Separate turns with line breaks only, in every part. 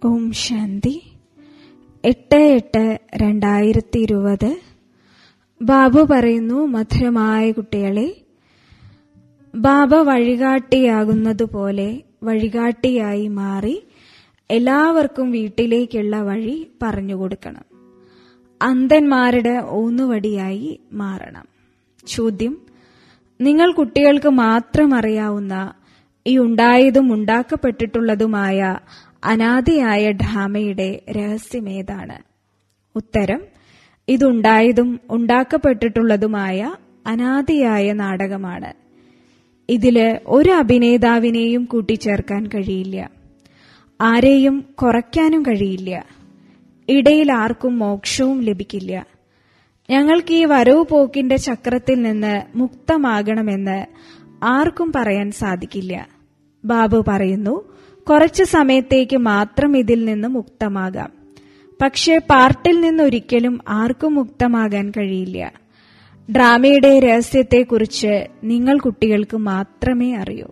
ഓം ശാന്തി എട്ട് എട്ട് രണ്ടായിരത്തി ഇരുപത് ബാബു പറയുന്നു മധുരമായ കുട്ടികളെ ബാബ വഴികാട്ടിയാകുന്നതുപോലെ വഴികാട്ടിയായി മാറി എല്ലാവർക്കും വീട്ടിലേക്കുള്ള വഴി പറഞ്ഞുകൊടുക്കണം അന്ധന്മാരുടെ ഊന്നുവടിയായി മാറണം ചോദ്യം നിങ്ങൾ കുട്ടികൾക്ക് മാത്രം അറിയാവുന്ന ഈ ഉണ്ടായതും ഉണ്ടാക്കപ്പെട്ടിട്ടുള്ളതുമായ അനാദിയായ ഡ്രാമയുടെ രഹസ്യമേതാണ് ഉത്തരം ഇതുണ്ടായതും ഉണ്ടാക്കപ്പെട്ടിട്ടുള്ളതുമായ അനാദിയായ നാടകമാണ് ഇതില് ഒരു അഭിനേതാവിനെയും കൂട്ടിച്ചേർക്കാൻ കഴിയില്ല ആരെയും കുറയ്ക്കാനും കഴിയില്ല ഇടയിൽ ആർക്കും മോക്ഷവും ലഭിക്കില്ല ഞങ്ങൾക്ക് ഈ വരവ് പോക്കിന്റെ ചക്രത്തിൽ നിന്ന് മുക്തമാകണമെന്ന് ആർക്കും പറയാൻ സാധിക്കില്ല ബാബു പറയുന്നു കുറച്ചു സമയത്തേക്ക് മാത്രം ഇതിൽ നിന്ന് മുക്തമാകാം പക്ഷേ പാർട്ടിൽ നിന്നൊരിക്കലും ആർക്കും മുക്തമാകാൻ കഴിയില്ല ഡ്രാമയുടെ രഹസ്യത്തെക്കുറിച്ച് നിങ്ങൾ കുട്ടികൾക്ക് മാത്രമേ അറിയൂ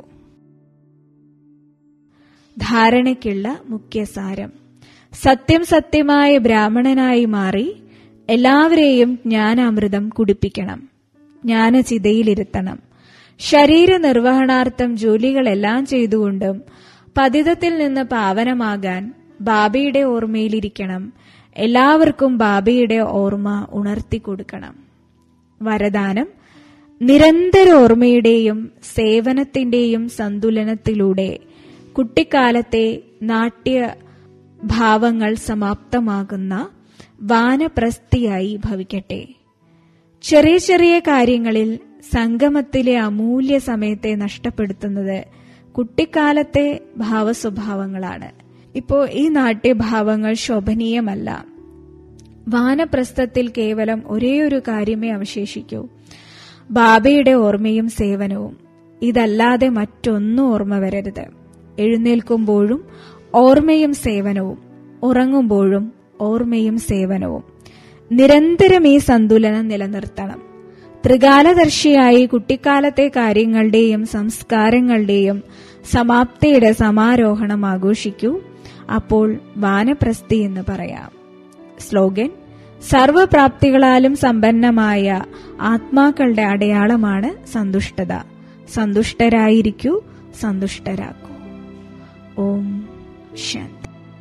ധാരണയ്ക്കുള്ള മുഖ്യസാരം സത്യം സത്യമായ ബ്രാഹ്മണനായി മാറി എല്ലാവരെയും ജ്ഞാനാമൃതം കുടിപ്പിക്കണം ജ്ഞാനചിതയിലിരുത്തണം ശരീര നിർവഹണാർത്ഥം ജോലികളെല്ലാം ചെയ്തുകൊണ്ടും പതിതത്തിൽ നിന്ന് പാവനമാകാൻ ബാബയുടെ ഓർമ്മയിലിരിക്കണം എല്ലാവർക്കും ബാബയുടെ ഓർമ്മ ഉണർത്തിക്കൊടുക്കണം വരദാനം നിരന്തര ഓർമ്മയുടെയും സേവനത്തിന്റെയും സന്തുലനത്തിലൂടെ കുട്ടിക്കാലത്തെ നാട്യ ഭാവങ്ങൾ സമാപ്തമാകുന്ന വാനപ്രസ്ഥിയായി ഭവിക്കട്ടെ ചെറിയ ചെറിയ കാര്യങ്ങളിൽ സംഗമത്തിലെ അമൂല്യ സമയത്തെ നഷ്ടപ്പെടുത്തുന്നത് കുട്ടിക്കാലത്തെ ഭാവസ്വഭാവങ്ങളാണ് ഇപ്പോ ഈ നാട്യഭാവങ്ങൾ ശോഭനീയമല്ല വാനപ്രസ്ഥത്തിൽ കേവലം ഒരേ ഒരു കാര്യമേ അവശേഷിക്കൂ ബാബയുടെ ഓർമ്മയും സേവനവും ഇതല്ലാതെ മറ്റൊന്നും ഓർമ്മ വരരുത് എഴുന്നേൽക്കുമ്പോഴും ഓർമ്മയും സേവനവും ഉറങ്ങുമ്പോഴും ഓർമ്മയും സേവനവും നിരന്തരം ഈ സന്തുലനം നിലനിർത്തണം ത്രികാലദർശിയായി കുട്ടിക്കാലത്തെ കാര്യങ്ങളുടെയും സംസ്കാരങ്ങളുടെയും സമാപ്തിയുടെ സമാരോഹണം ആഘോഷിക്കൂ അപ്പോൾ വാനപ്രസ്ഥി എന്ന് പറയാം സ്ലോഗൻ സർവപ്രാപ്തികളാലും സമ്പന്നമായ ആത്മാക്കളുടെ അടയാളമാണ് സന്തുഷ്ടത സന്തുഷ്ടരായിരിക്കൂ സന്തുഷ്ടരാക്കൂ ഓം ശാന്തി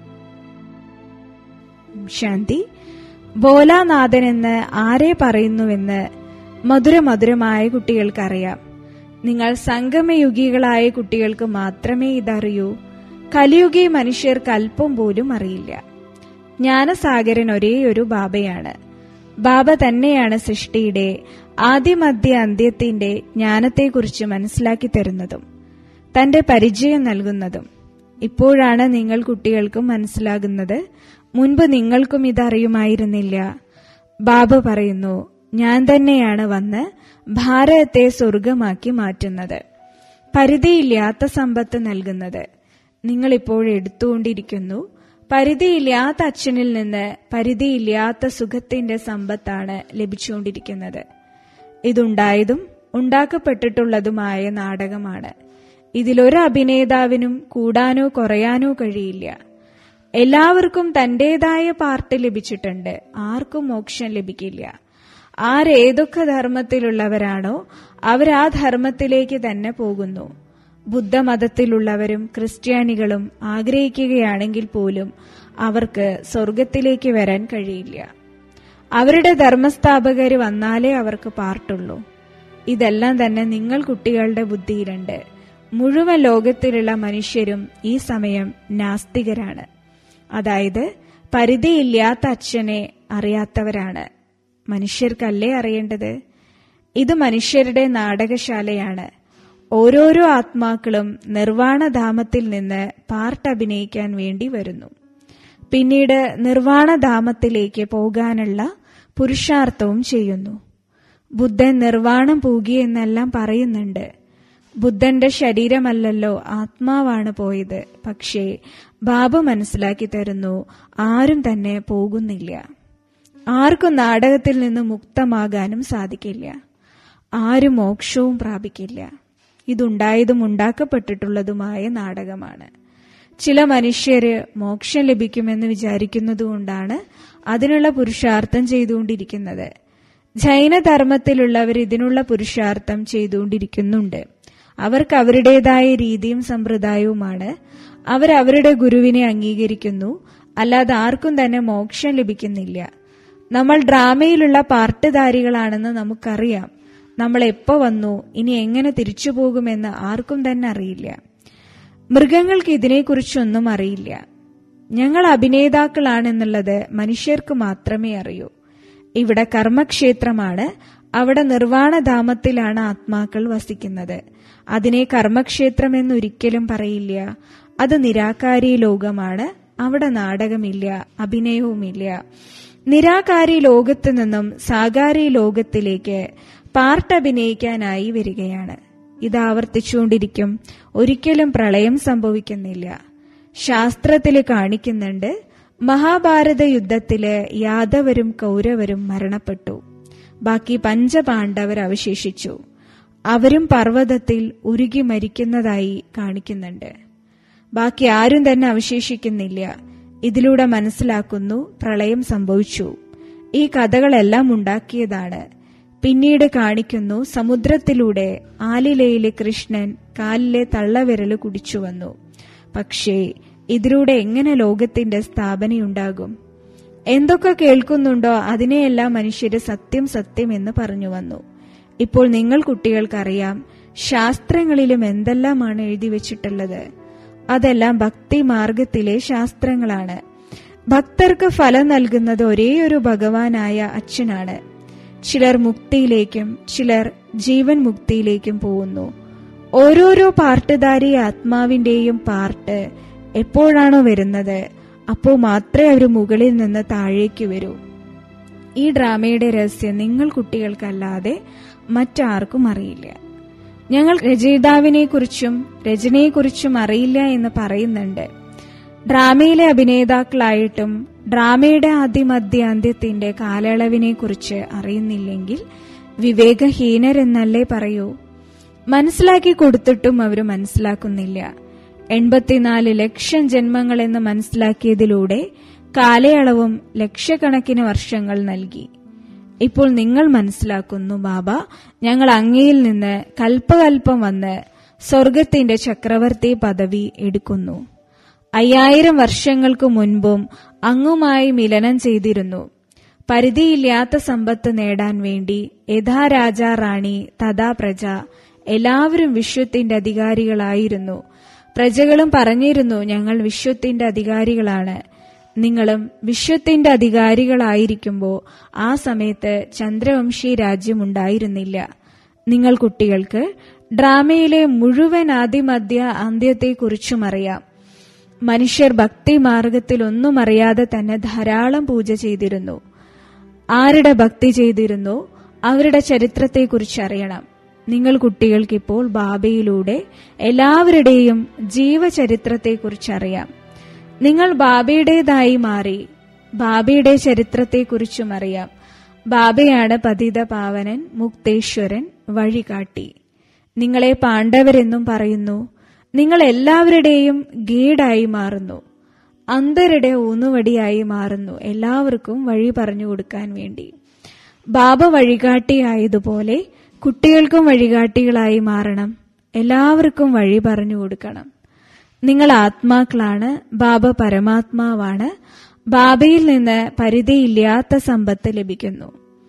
ശാന്തി ബോലാനാഥൻ എന്ന് ആരെ പറയുന്നുവെന്ന് മധുരമധുരമായ കുട്ടികൾക്കറിയാം നിങ്ങൾ സംഗമയുഗികളായ കുട്ടികൾക്ക് മാത്രമേ ഇതറിയൂ കലിയുഗി മനുഷ്യർക്ക് അല്പം പോലും അറിയില്ല ജ്ഞാനസാഗരൻ ഒരേയൊരു ബാബയാണ് ബാബ തന്നെയാണ് സൃഷ്ടിയുടെ ആദ്യമധ്യ അന്ത്യത്തിന്റെ ജ്ഞാനത്തെക്കുറിച്ച് മനസ്സിലാക്കി തരുന്നതും തന്റെ പരിചയം നൽകുന്നതും ഇപ്പോഴാണ് നിങ്ങൾ കുട്ടികൾക്കും മനസ്സിലാകുന്നത് മുൻപ് നിങ്ങൾക്കും ഇതറിയുമായിരുന്നില്ല ബാബ പറയുന്നു ഞാൻ തന്നെയാണ് വന്ന് ഭാരതത്തെ സ്വർഗമാക്കി മാറ്റുന്നത് പരിധിയില്ലാത്ത സമ്പത്ത് നൽകുന്നത് നിങ്ങൾ ഇപ്പോൾ എടുത്തുകൊണ്ടിരിക്കുന്നു പരിധിയില്ലാത്ത അച്ഛനിൽ നിന്ന് പരിധിയില്ലാത്ത സുഖത്തിന്റെ സമ്പത്താണ് ലഭിച്ചുകൊണ്ടിരിക്കുന്നത് ഇതുണ്ടായതും ഉണ്ടാക്കപ്പെട്ടിട്ടുള്ളതുമായ നാടകമാണ് ഇതിലൊരു അഭിനേതാവിനും കൂടാനോ കുറയാനോ കഴിയില്ല എല്ലാവർക്കും തന്റേതായ പാർട്ട് ലഭിച്ചിട്ടുണ്ട് ആർക്കും മോക്ഷം ലഭിക്കില്ല ആരേതൊക്കെ ധർമ്മത്തിലുള്ളവരാണോ അവർ ആ ധർമ്മത്തിലേക്ക് തന്നെ പോകുന്നു ബുദ്ധമതത്തിലുള്ളവരും ക്രിസ്ത്യാനികളും ആഗ്രഹിക്കുകയാണെങ്കിൽ പോലും അവർക്ക് സ്വർഗത്തിലേക്ക് വരാൻ കഴിയില്ല അവരുടെ ധർമ്മസ്ഥാപകര് വന്നാലേ അവർക്ക് പാർട്ടുള്ളൂ ഇതെല്ലാം തന്നെ നിങ്ങൾ കുട്ടികളുടെ ബുദ്ധിയിലുണ്ട് മുഴുവൻ ലോകത്തിലുള്ള മനുഷ്യരും ഈ സമയം നാസ്തികരാണ് അതായത് പരിധിയില്ലാത്ത അച്ഛനെ അറിയാത്തവരാണ് മനുഷ്യർക്കല്ലേ അറിയേണ്ടത് ഇത് മനുഷ്യരുടെ നാടകശാലയാണ് ഓരോരോ ആത്മാക്കളും നിർവാണധാമത്തിൽ നിന്ന് പാർട്ട് അഭിനയിക്കാൻ വേണ്ടി വരുന്നു പിന്നീട് നിർവാണധാമത്തിലേക്ക് പോകാനുള്ള പുരുഷാർത്ഥവും ചെയ്യുന്നു ബുദ്ധൻ നിർവാണം പൂകി എന്നെല്ലാം പറയുന്നുണ്ട് ബുദ്ധന്റെ ശരീരമല്ലല്ലോ ആത്മാവാണ് പോയത് പക്ഷേ ബാബു മനസ്സിലാക്കി തരുന്നു ആരും തന്നെ പോകുന്നില്ല ആർക്കും നാടകത്തിൽ നിന്ന് മുക്തമാകാനും സാധിക്കില്ല ആരും മോക്ഷവും പ്രാപിക്കില്ല ഇതുണ്ടായതും ഉണ്ടാക്കപ്പെട്ടിട്ടുള്ളതുമായ നാടകമാണ് ചില മനുഷ്യര് മോക്ഷം ലഭിക്കുമെന്ന് വിചാരിക്കുന്നതുകൊണ്ടാണ് അതിനുള്ള പുരുഷാർത്ഥം ചെയ്തുകൊണ്ടിരിക്കുന്നത് ജൈനധർമ്മത്തിലുള്ളവർ ഇതിനുള്ള പുരുഷാർത്ഥം ചെയ്തുകൊണ്ടിരിക്കുന്നുണ്ട് അവർക്ക് അവരുടേതായ രീതിയും സമ്പ്രദായവുമാണ് അവർ അവരുടെ ഗുരുവിനെ അംഗീകരിക്കുന്നു അല്ലാതെ ആർക്കും തന്നെ മോക്ഷം ലഭിക്കുന്നില്ല നമ്മൾ ഡ്രാമയിലുള്ള പാർട്ടുധാരികളാണെന്ന് നമുക്കറിയാം നമ്മൾ എപ്പോ വന്നു ഇനി എങ്ങനെ തിരിച്ചു പോകുമെന്ന് ആർക്കും തന്നെ അറിയില്ല മൃഗങ്ങൾക്ക് ഇതിനെക്കുറിച്ചൊന്നും അറിയില്ല ഞങ്ങൾ അഭിനേതാക്കളാണെന്നുള്ളത് മനുഷ്യർക്ക് മാത്രമേ അറിയൂ ഇവിടെ കർമ്മക്ഷേത്രമാണ് അവിടെ നിർവാണധാമത്തിലാണ് ആത്മാക്കൾ വസിക്കുന്നത് അതിനെ കർമ്മക്ഷേത്രം എന്നൊരിക്കലും പറയില്ല അത് നിരാകാരി ലോകമാണ് അവിടെ നാടകമില്ല അഭിനയവുമില്ല നിരാകാരി ലോകത്ത് നിന്നും സാകാരി ലോകത്തിലേക്ക് പാർട്ട് അഭിനയിക്കാനായി വരികയാണ് ഇത് ആവർത്തിച്ചുകൊണ്ടിരിക്കും ഒരിക്കലും പ്രളയം സംഭവിക്കുന്നില്ല ശാസ്ത്രത്തില് കാണിക്കുന്നുണ്ട് മഹാഭാരത യുദ്ധത്തില് യാദവരും കൗരവരും മരണപ്പെട്ടു ബാക്കി പഞ്ചപാണ്ഡവർ അവശേഷിച്ചു അവരും പർവ്വതത്തിൽ ഉരുകി മരിക്കുന്നതായി കാണിക്കുന്നുണ്ട് ബാക്കി ആരും തന്നെ അവശേഷിക്കുന്നില്ല ഇതിലൂടെ മനസ്സിലാക്കുന്നു പ്രളയം സംഭവിച്ചു ഈ കഥകളെല്ലാം ഉണ്ടാക്കിയതാണ് പിന്നീട് കാണിക്കുന്നു സമുദ്രത്തിലൂടെ ആലിലയിലെ കൃഷ്ണൻ കാലിലെ തള്ളവിരല് കുടിച്ചു വന്നു പക്ഷേ ഇതിലൂടെ എങ്ങനെ ലോകത്തിന്റെ സ്ഥാപനയുണ്ടാകും എന്തൊക്കെ കേൾക്കുന്നുണ്ടോ അതിനെയെല്ലാം മനുഷ്യര് സത്യം സത്യം എന്ന് പറഞ്ഞു വന്നു ഇപ്പോൾ നിങ്ങൾ കുട്ടികൾക്കറിയാം ശാസ്ത്രങ്ങളിലും എന്തെല്ലാമാണ് എഴുതി വെച്ചിട്ടുള്ളത് അതെല്ലാം ഭക്തി മാർഗത്തിലെ ശാസ്ത്രങ്ങളാണ് ഭക്തർക്ക് ഫലം നൽകുന്നത് ഒരേയൊരു ഭഗവാനായ അച്ഛനാണ് ചിലർ മുക്തിയിലേക്കും ചിലർ ജീവൻ മുക്തിയിലേക്കും പോകുന്നു ഓരോരോ പാർട്ടുധാരി ആത്മാവിന്റെയും പാർട്ട് എപ്പോഴാണോ വരുന്നത് അപ്പോൾ മാത്രമേ അവർ മുകളിൽ നിന്ന് താഴേക്ക് വരൂ ഈ ഡ്രാമയുടെ രഹസ്യം നിങ്ങൾ കുട്ടികൾക്കല്ലാതെ മറ്റാർക്കും അറിയില്ല ഞങ്ങൾ രചയിതാവിനെ കുറിച്ചും രചനയെക്കുറിച്ചും അറിയില്ല എന്ന് പറയുന്നുണ്ട് ഡ്രാമയിലെ അഭിനേതാക്കളായിട്ടും ഡ്രാമയുടെ ആദ്യമധ്യ അന്ത്യത്തിന്റെ കാലയളവിനെ കുറിച്ച് അറിയുന്നില്ലെങ്കിൽ വിവേകഹീനരെന്നല്ലേ പറയൂ മനസ്സിലാക്കി കൊടുത്തിട്ടും അവർ മനസ്സിലാക്കുന്നില്ല എൺപത്തിനാല് ലക്ഷം ജന്മങ്ങളെന്ന് മനസ്സിലാക്കിയതിലൂടെ കാലയളവും ലക്ഷക്കണക്കിന് വർഷങ്ങൾ നൽകി ഇപ്പോൾ നിങ്ങൾ മനസ്സിലാക്കുന്നു ബാബ ഞങ്ങൾ അങ്ങയിൽ നിന്ന് കൽപ്പകൽപ്പം വന്ന് സ്വർഗത്തിന്റെ ചക്രവർത്തി പദവി എടുക്കുന്നു അയ്യായിരം വർഷങ്ങൾക്ക് മുൻപും അങ്ങുമായി മിലനം ചെയ്തിരുന്നു പരിധിയില്ലാത്ത സമ്പത്ത് നേടാൻ വേണ്ടി യഥാ രാജ റാണി തഥാ പ്രജ എല്ലാവരും വിശ്വത്തിന്റെ അധികാരികളായിരുന്നു പ്രജകളും പറഞ്ഞിരുന്നു ഞങ്ങൾ വിശ്വത്തിന്റെ അധികാരികളാണ് നിങ്ങളും വിശ്വത്തിന്റെ അധികാരികളായിരിക്കുമ്പോൾ ആ സമയത്ത് ചന്ദ്രവംശി രാജ്യമുണ്ടായിരുന്നില്ല നിങ്ങൾ കുട്ടികൾക്ക് ഡ്രാമയിലെ മുഴുവൻ ആദിമധ്യ അന്ത്യത്തെക്കുറിച്ചും അറിയാം മനുഷ്യർ ഭക്തി മാർഗത്തിൽ ഒന്നും അറിയാതെ തന്നെ ധാരാളം പൂജ ചെയ്തിരുന്നു ആരുടെ ഭക്തി ചെയ്തിരുന്നോ അവരുടെ ചരിത്രത്തെക്കുറിച്ച് അറിയണം നിങ്ങൾ കുട്ടികൾക്കിപ്പോൾ ബാബയിലൂടെ എല്ലാവരുടെയും ജീവചരിത്രത്തെക്കുറിച്ച് അറിയാം നിങ്ങൾ ബാബയുടേതായി മാറി ബാബയുടെ ചരിത്രത്തെക്കുറിച്ചും അറിയാം ബാബയാണ് പതിത പാവനൻ മുക്തേശ്വരൻ വഴികാട്ടി നിങ്ങളെ പാണ്ഡവരെന്നും പറയുന്നു നിങ്ങൾ എല്ലാവരുടെയും ഗീഡായി മാറുന്നു അന്തരുടെ ഊന്നുവടിയായി മാറുന്നു എല്ലാവർക്കും വഴി പറഞ്ഞു കൊടുക്കാൻ വേണ്ടി ബാബ വഴികാട്ടിയായതുപോലെ കുട്ടികൾക്കും വഴികാട്ടികളായി മാറണം എല്ലാവർക്കും വഴി പറഞ്ഞു കൊടുക്കണം നിങ്ങൾ ആത്മാക്കളാണ് ബാബ പരമാത്മാവാണ് ബാബയിൽ നിന്ന് പരിധിയില്ലാത്ത സമ്പത്ത് ലഭിക്കുന്നു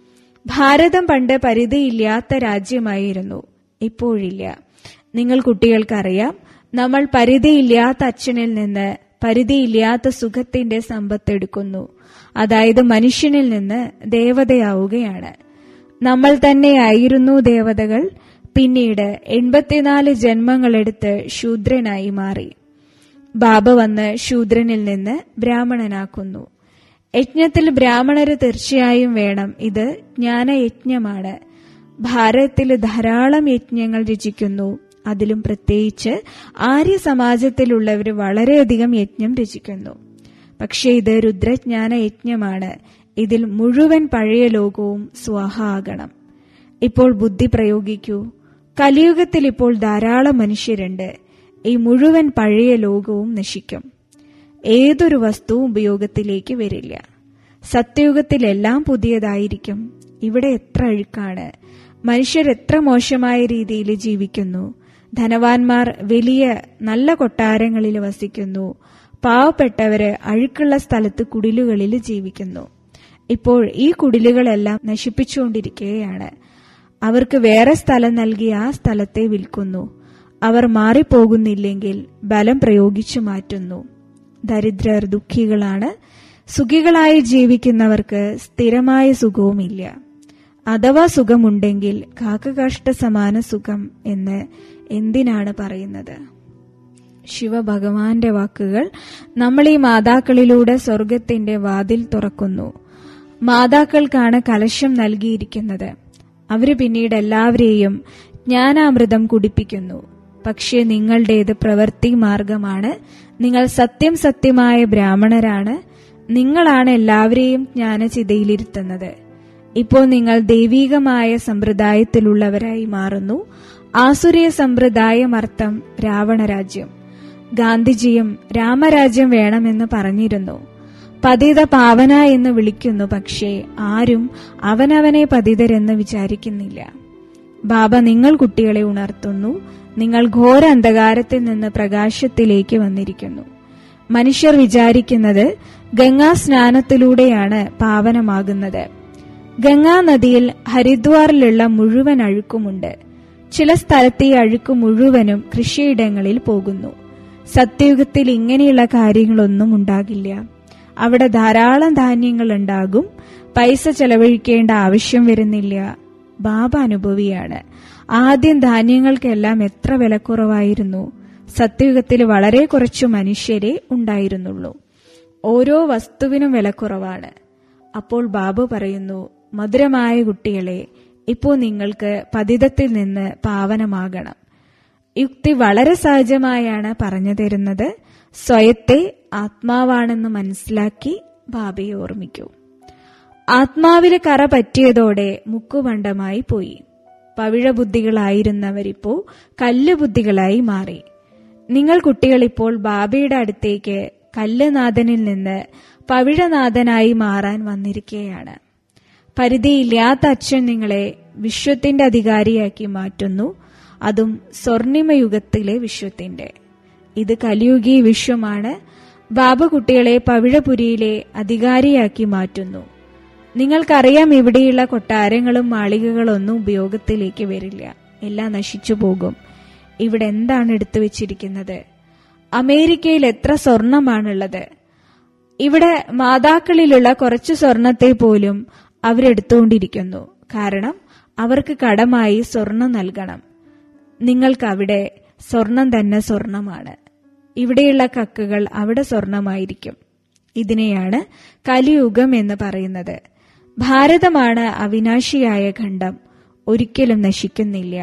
ഭാരതം പണ്ട് പരിധിയില്ലാത്ത രാജ്യമായിരുന്നു ഇപ്പോഴില്ല നിങ്ങൾ കുട്ടികൾക്കറിയാം നമ്മൾ പരിധിയില്ലാത്ത അച്ഛനിൽ നിന്ന് പരിധിയില്ലാത്ത സുഖത്തിന്റെ സമ്പത്ത് എടുക്കുന്നു അതായത് മനുഷ്യനിൽ നിന്ന് ദേവതയാവുകയാണ് നമ്മൾ തന്നെയായിരുന്നു ദേവതകൾ പിന്നീട് എൺപത്തിനാല് ജന്മങ്ങളെടുത്ത് ശൂദ്രനായി മാറി ബാബ വന്ന് ശൂദ്രനിൽ നിന്ന് ബ്രാഹ്മണനാക്കുന്നു യജ്ഞത്തിൽ ബ്രാഹ്മണര് തീർച്ചയായും വേണം ഇത് ജ്ഞാനയജ്ഞമാണ് ഭാരതത്തിൽ ധാരാളം യജ്ഞങ്ങൾ രചിക്കുന്നു അതിലും പ്രത്യേകിച്ച് ആര്യ സമാജത്തിലുള്ളവർ വളരെയധികം യജ്ഞം രചിക്കുന്നു പക്ഷേ ഇത് രുദ്രജ്ഞാന യജ്ഞമാണ് ഇതിൽ മുഴുവൻ പഴയ ലോകവും സ്വാഹ ആകണം ഇപ്പോൾ ബുദ്ധി പ്രയോഗിക്കൂ കലിയുഗത്തിൽ ഇപ്പോൾ ധാരാളം മനുഷ്യരുണ്ട് ഈ മുഴുവൻ പഴയ ലോകവും നശിക്കും ഏതൊരു വസ്തുവും ഉപയോഗത്തിലേക്ക് വരില്ല സത്യയുഗത്തിലെല്ലാം പുതിയതായിരിക്കും ഇവിടെ എത്ര അഴുക്കാണ് മനുഷ്യർ എത്ര മോശമായ രീതിയിൽ ജീവിക്കുന്നു ധനവാന്മാർ വലിയ നല്ല കൊട്ടാരങ്ങളിൽ വസിക്കുന്നു പാവപ്പെട്ടവര് അഴുക്കുള്ള സ്ഥലത്ത് കുടിലുകളിൽ ജീവിക്കുന്നു ഇപ്പോൾ ഈ കുടിലുകളെല്ലാം നശിപ്പിച്ചുകൊണ്ടിരിക്കുകയാണ് അവർക്ക് വേറെ സ്ഥലം നൽകി ആ സ്ഥലത്തെ വിൽക്കുന്നു അവർ മാറിപ്പോകുന്നില്ലെങ്കിൽ ബലം പ്രയോഗിച്ചു മാറ്റുന്നു ദരിദ്രർ ദുഃഖികളാണ് സുഖികളായി ജീവിക്കുന്നവർക്ക് സ്ഥിരമായ സുഖവുമില്ല അഥവാ സുഖമുണ്ടെങ്കിൽ കാക്കകാഷ്ട സമാന സുഖം എന്ന് എന്തിനാണ് പറയുന്നത് ശിവഭഗവാന്റെ വാക്കുകൾ നമ്മൾ ഈ മാതാക്കളിലൂടെ സ്വർഗത്തിന്റെ വാതിൽ തുറക്കുന്നു മാതാക്കൾക്കാണ് കലശം നൽകിയിരിക്കുന്നത് അവര് പിന്നീട് എല്ലാവരെയും ജ്ഞാനാമൃതം കുടിപ്പിക്കുന്നു പക്ഷേ നിങ്ങളുടേത് പ്രവൃത്തി മാർഗമാണ് നിങ്ങൾ സത്യം സത്യമായ ബ്രാഹ്മണരാണ് നിങ്ങളാണ് എല്ലാവരെയും ജ്ഞാനചിതയിലിരുത്തുന്നത് ഇപ്പോൾ നിങ്ങൾ ദൈവീകമായ സമ്പ്രദായത്തിലുള്ളവരായി മാറുന്നു ആസുരീയ സമ്പ്രദായമർത്ഥം രാവണരാജ്യം ഗാന്ധിജിയും രാമരാജ്യം വേണമെന്ന് പറഞ്ഞിരുന്നു പതിത പാവന എന്ന് വിളിക്കുന്നു പക്ഷേ ആരും അവനവനെ പതിതരെന്ന് വിചാരിക്കുന്നില്ല ബാബ നിങ്ങൾ കുട്ടികളെ ഉണർത്തുന്നു നിങ്ങൾ ഘോര അന്ധകാരത്തിൽ നിന്ന് പ്രകാശത്തിലേക്ക് വന്നിരിക്കുന്നു മനുഷ്യർ വിചാരിക്കുന്നത് ഗംഗാ സ്നാനത്തിലൂടെയാണ് പാവനമാകുന്നത് ഗംഗാ നദിയിൽ ഹരിദ്വാറിലുള്ള മുഴുവൻ അഴുക്കുമുണ്ട് ചില സ്ഥലത്ത് ഈ അഴുക്ക് മുഴുവനും കൃഷിയിടങ്ങളിൽ പോകുന്നു സത്യയുഗത്തിൽ ഇങ്ങനെയുള്ള കാര്യങ്ങളൊന്നും ഉണ്ടാകില്ല അവിടെ ധാരാളം ധാന്യങ്ങൾ ഉണ്ടാകും പൈസ ചെലവഴിക്കേണ്ട ആവശ്യം വരുന്നില്ല ബാബ അനുഭവിയാണ് ആദ്യം ധാന്യങ്ങൾക്കെല്ലാം എത്ര വിലക്കുറവായിരുന്നു സത്യയുഗത്തിൽ വളരെ കുറച്ചു മനുഷ്യരെ ഉണ്ടായിരുന്നുള്ളൂ ഓരോ വസ്തുവിനും വിലക്കുറവാണ് അപ്പോൾ ബാബു പറയുന്നു മധുരമായ കുട്ടികളെ ഇപ്പോൾ നിങ്ങൾക്ക് പതിതത്തിൽ നിന്ന് പാവനമാകണം യുക്തി വളരെ സഹജമായാണ് പറഞ്ഞു തരുന്നത് സ്വയത്തെ ആത്മാവാണെന്ന് മനസ്സിലാക്കി ബാബയെ ഓർമ്മിക്കൂ ആത്മാവില് കറ പറ്റിയതോടെ മുക്കുപണ്ടമായി പോയി പവിഴബുദ്ധികളായിരുന്നവരിപ്പോ കല്ലുബുദ്ധികളായി മാറി നിങ്ങൾ കുട്ടികളിപ്പോൾ ബാബയുടെ അടുത്തേക്ക് കല്ലുനാഥനിൽ നിന്ന് പവിഴനാഥനായി മാറാൻ വന്നിരിക്കുകയാണ് പരിധിയില്ലാത്ത അച്ഛൻ നിങ്ങളെ വിശ്വത്തിന്റെ അധികാരിയാക്കി മാറ്റുന്നു അതും സ്വർണിമയുഗത്തിലെ വിശ്വത്തിന്റെ ഇത് കലിയുഗി വിശ്വമാണ് ബാബ കുട്ടികളെ പവിഴപുരിയിലെ അധികാരിയാക്കി മാറ്റുന്നു നിങ്ങൾക്കറിയാം ഇവിടെയുള്ള കൊട്ടാരങ്ങളും മാളികകളൊന്നും ഉപയോഗത്തിലേക്ക് വരില്ല എല്ലാം നശിച്ചു പോകും ഇവിടെ എന്താണ് എടുത്തു വെച്ചിരിക്കുന്നത് അമേരിക്കയിൽ എത്ര സ്വർണമാണുള്ളത് ഇവിടെ മാതാക്കളിലുള്ള കുറച്ചു സ്വർണത്തെ പോലും അവരെടുത്തുകൊണ്ടിരിക്കുന്നു കാരണം അവർക്ക് കടമായി സ്വർണം നൽകണം നിങ്ങൾക്കവിടെ സ്വർണം തന്നെ സ്വർണമാണ് ഇവിടെയുള്ള കക്കുകൾ അവിടെ സ്വർണമായിരിക്കും ഇതിനെയാണ് കലിയുഗം എന്ന് പറയുന്നത് ഭാരതമാണ് അവിനാശിയായ ഖണ്ഡം ഒരിക്കലും നശിക്കുന്നില്ല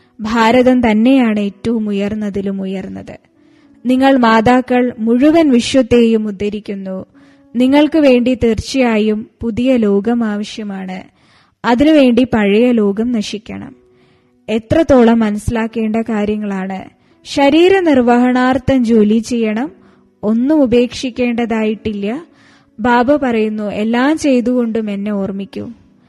ഭാരതം തന്നെയാണ് ഏറ്റവും ഉയർന്നതിലും ഉയർന്നത് നിങ്ങൾ മാതാക്കൾ മുഴുവൻ വിശ്വത്തെയും ഉദ്ധരിക്കുന്നു നിങ്ങൾക്ക് വേണ്ടി തീർച്ചയായും പുതിയ ലോകം ആവശ്യമാണ് അതിനുവേണ്ടി പഴയ ലോകം നശിക്കണം എത്രത്തോളം മനസ്സിലാക്കേണ്ട കാര്യങ്ങളാണ് ശരീര നിർവഹണാർത്ഥം ജോലി ചെയ്യണം ഒന്നും ഉപേക്ഷിക്കേണ്ടതായിട്ടില്ല ബാബ പറയുന്നു എല്ലാം ചെയ്തുകൊണ്ടും എന്നെ ഓർമ്മിക്കൂ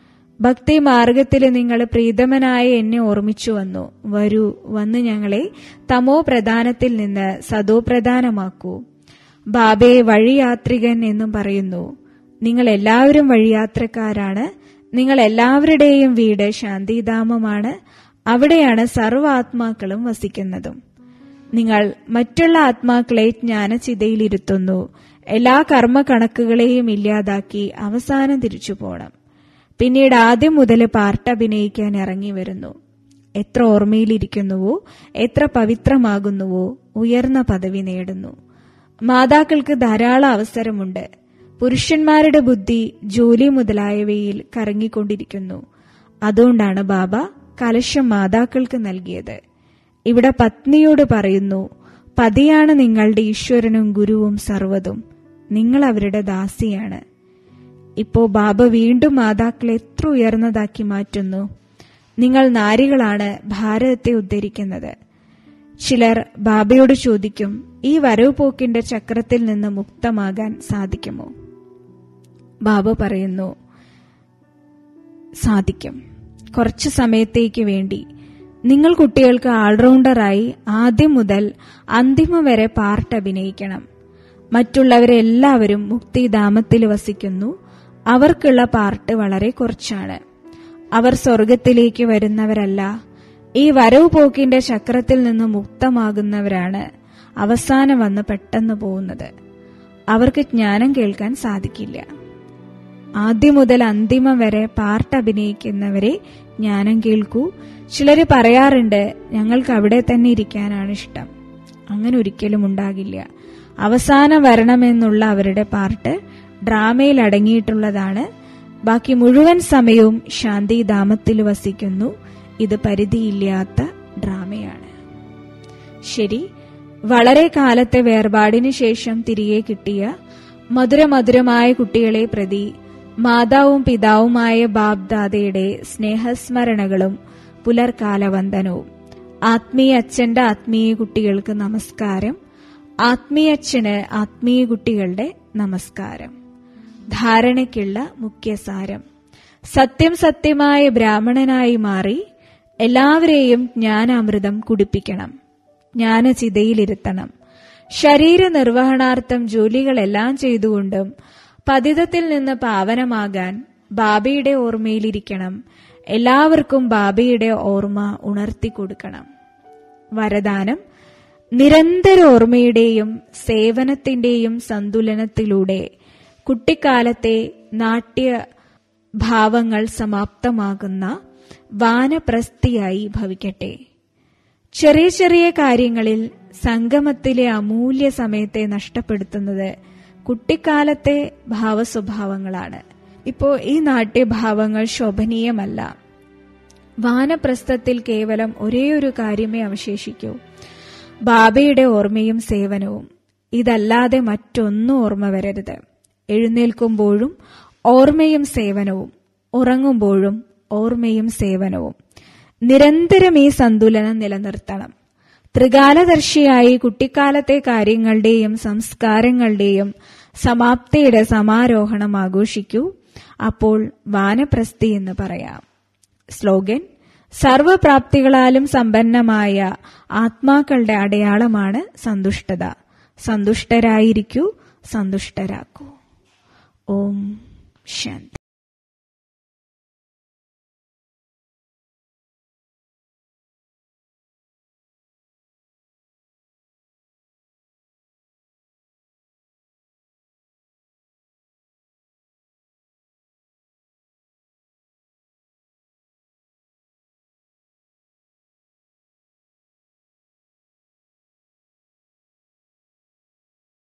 ഭക്തി മാർഗത്തിൽ നിങ്ങൾ പ്രീതമനായ എന്നെ ഓർമ്മിച്ചു വന്നു വരൂ വന്ന് ഞങ്ങളെ തമോ പ്രധാനത്തിൽ നിന്ന് സദോ പ്രധാനമാക്കൂ ബാബയെ വഴിയാത്രികൻ എന്നും പറയുന്നു നിങ്ങൾ എല്ലാവരും വഴിയാത്രക്കാരാണ് നിങ്ങൾ എല്ലാവരുടെയും വീട് ശാന്തിധാമമാണ് അവിടെയാണ് സർവ്വ ആത്മാക്കളും വസിക്കുന്നതും നിങ്ങൾ മറ്റുള്ള ആത്മാക്കളെ ജ്ഞാനചിതയിലിരുത്തുന്നു എല്ലാ കർമ്മ കണക്കുകളെയും ഇല്ലാതാക്കി അവസാനം തിരിച്ചു പോണം പിന്നീട് ആദ്യം മുതൽ പാർട്ട് അഭിനയിക്കാൻ ഇറങ്ങി വരുന്നു എത്ര ഓർമ്മയിലിരിക്കുന്നുവോ എത്ര പവിത്രമാകുന്നുവോ ഉയർന്ന പദവി നേടുന്നു മാതാക്കൾക്ക് ധാരാളം അവസരമുണ്ട് പുരുഷന്മാരുടെ ബുദ്ധി ജോലി മുതലായവയിൽ കറങ്ങിക്കൊണ്ടിരിക്കുന്നു അതുകൊണ്ടാണ് ബാബ കലശം മാതാക്കൾക്ക് നൽകിയത് ഇവിടെ പത്നിയോട് പറയുന്നു പതിയാണ് നിങ്ങളുടെ ഈശ്വരനും ഗുരുവും സർവ്വതും നിങ്ങൾ അവരുടെ ദാസിയാണ് ഇപ്പോ ബാബ വീണ്ടും മാതാക്കളെ എത്ര ഉയർന്നതാക്കി മാറ്റുന്നു നിങ്ങൾ നാരികളാണ് ഭാരതത്തെ ഉദ്ധരിക്കുന്നത് ചിലർ ബാബയോട് ചോദിക്കും ഈ വരവ് പോക്കിന്റെ ചക്രത്തിൽ നിന്ന് മുക്തമാകാൻ സാധിക്കുമോ ബാബ പറയുന്നു സാധിക്കും കുറച്ചു സമയത്തേക്ക് വേണ്ടി നിങ്ങൾ കുട്ടികൾക്ക് ഓൾറൗണ്ടറായി ആദ്യം മുതൽ അന്തിമം വരെ പാർട്ട് അഭിനയിക്കണം മറ്റുള്ളവരെല്ലാവരും മുക്തിധാമത്തിൽ വസിക്കുന്നു അവർക്കുള്ള പാർട്ട് വളരെ കുറച്ചാണ് അവർ സ്വർഗത്തിലേക്ക് വരുന്നവരല്ല ഈ വരവ് പോക്കിന്റെ ചക്രത്തിൽ നിന്ന് മുക്തമാകുന്നവരാണ് അവസാനം വന്ന് പെട്ടെന്ന് പോകുന്നത് അവർക്ക് ജ്ഞാനം കേൾക്കാൻ സാധിക്കില്ല ആദ്യം മുതൽ അന്തിമം വരെ പാർട്ട് അഭിനയിക്കുന്നവരെ ജ്ഞാനം കേൾക്കൂ ചിലര് പറയാറുണ്ട് ഞങ്ങൾക്ക് അവിടെ തന്നെ ഇരിക്കാനാണ് ഇഷ്ടം അങ്ങനെ ഒരിക്കലും ഉണ്ടാകില്ല അവസാനം വരണമെന്നുള്ള അവരുടെ പാർട്ട് ഡ്രാമയിൽ അടങ്ങിയിട്ടുള്ളതാണ് ബാക്കി മുഴുവൻ സമയവും ശാന്തിധാമത്തിൽ വസിക്കുന്നു ഇത് പരിധിയില്ലാത്ത ഡ്രാമയാണ് ശരി വളരെ കാലത്തെ വേർപാടിന് ശേഷം തിരികെ കിട്ടിയ മധുരമധുരമായ കുട്ടികളെ പ്രതി മാതാവും പിതാവുമായ ബാബ്ദാദയുടെ സ്നേഹസ്മരണകളും പുലർക്കാലവന്ദനവും ആത്മീയ അച്ഛന്റെ ആത്മീയ കുട്ടികൾക്ക് നമസ്കാരം ആത്മീയ അച്ഛന് ആത്മീയ കുട്ടികളുടെ നമസ്കാരം ധാരണയ്ക്കുള്ള മുഖ്യസാരം സത്യം സത്യമായ ബ്രാഹ്മണനായി മാറി എല്ലാവരെയും ജ്ഞാനാമൃതം കുടിപ്പിക്കണം ജ്ഞാനചിതയിലിരുത്തണം ശരീര നിർവഹണാർത്ഥം ജോലികളെല്ലാം ചെയ്തുകൊണ്ടും പതിതത്തിൽ നിന്ന് പാവനമാകാൻ ബാബയുടെ ഓർമ്മയിലിരിക്കണം എല്ലാവർക്കും ബാബയുടെ ഓർമ്മ ഉണർത്തിക്കൊടുക്കണം വരദാനം നിരന്തര ഓർമ്മയുടെയും സേവനത്തിന്റെയും സന്തുലനത്തിലൂടെ കുട്ടിക്കാലത്തെ നാട്യ ഭാവങ്ങൾ സമാപ്തമാകുന്ന വാനപ്രസ്ഥിയായി ഭവിക്കട്ടെ ചെറിയ ചെറിയ കാര്യങ്ങളിൽ സംഗമത്തിലെ അമൂല്യ സമയത്തെ നഷ്ടപ്പെടുത്തുന്നത് കുട്ടിക്കാലത്തെ ഭാവസ്വഭാവങ്ങളാണ് ഇപ്പോ ഈ നാട്യഭാവങ്ങൾ ശോഭനീയമല്ല വാനപ്രസ്ഥത്തിൽ കേവലം ഒരേ ഒരു കാര്യമേ അവശേഷിക്കൂ ബാബയുടെ ഓർമ്മയും സേവനവും ഇതല്ലാതെ മറ്റൊന്നും ഓർമ്മ വരരുത് എഴുന്നേൽക്കുമ്പോഴും ഓർമ്മയും സേവനവും ഉറങ്ങുമ്പോഴും ഓർമ്മയും സേവനവും നിരന്തരം ഈ സന്തുലനം നിലനിർത്തണം ത്രികാലദർശിയായി കുട്ടിക്കാലത്തെ കാര്യങ്ങളുടെയും സംസ്കാരങ്ങളുടെയും സമാപ്തിയുടെ സമാരോഹണം ആഘോഷിക്കൂ അപ്പോൾ വാനപ്രസ്ഥി എന്ന് പറയാം സ്ലോഗൻ സർവപ്രാപ്തികളാലും സമ്പന്നമായ ആത്മാക്കളുടെ അടയാളമാണ് സന്തുഷ്ടത സന്തുഷ്ടരായിരിക്കൂ സന്തുഷ്ടരാക്കൂ ഓം ശാന്തി